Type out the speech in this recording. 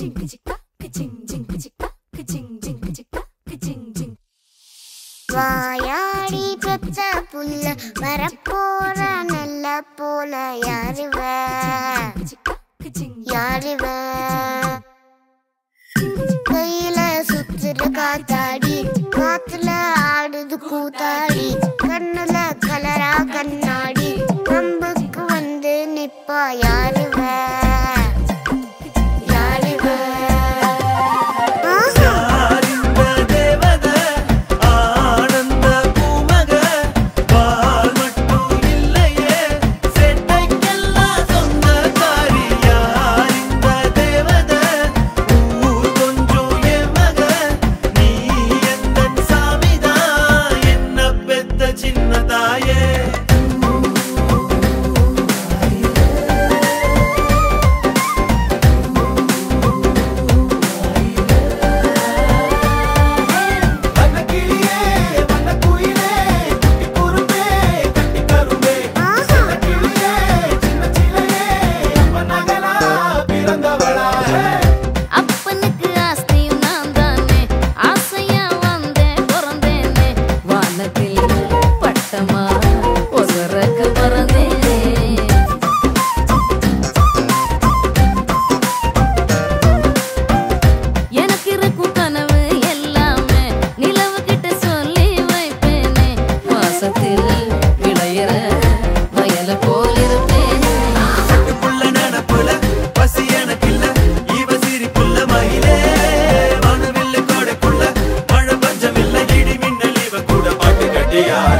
வாயாடி பெத்த புல்ல வரப்போற நல்ல போல யாருவ யாருவ கையில சுத்துற காத்தாடி காத்துல ஆடுது கூத்தாடி கண்ணுல கலரா கண்ணாடி கம்புக்கு வந்து நிப்பா யாருவ யாருவ ஆஹா யாரிந்த தேவத ஆனந்த பூமக பால் மட்டும் இல்லையே செட்டைக்கெல்லாம் சொந்தக்காரி யாரிந்த தேவத ஊர் கொஞ்சம் என் மக நீ எந்தன் சாமிதான் என்ன பெத்த சின்ன தாயே வண்ணக்கிளியே வண்ணக்குயிலே குட்டி குரும்பே கட்டி கரும்பே ஆஹா கிளியே சின்ன சிலையே அம்மன் நகலா பிறந்தவளா அப்பனுக்கு ஆஸ்தியும் நான் தானே ஆசையா வந்தேன் பிறந்தேனே வானத்தில் பட்டமா ஒசரக்கு பறந்தேனே எனக்கு இருக்கும் கனவு எல்லாமே நிலவு கிட்ட சொல்லி வைப்பேனே வாசத்தில் விளையிற வயல போல் இருப்பேனே சட்டுப்புள்ள நினப்புல பசி எனக்கில்ல இவ சிரிப்புள்ள மயிலே வானவில்ல கோடைக்குள்ள மழை பஞ்சமில்ல இடி மின்னல் இவ கூட பாட்டு கட்டியா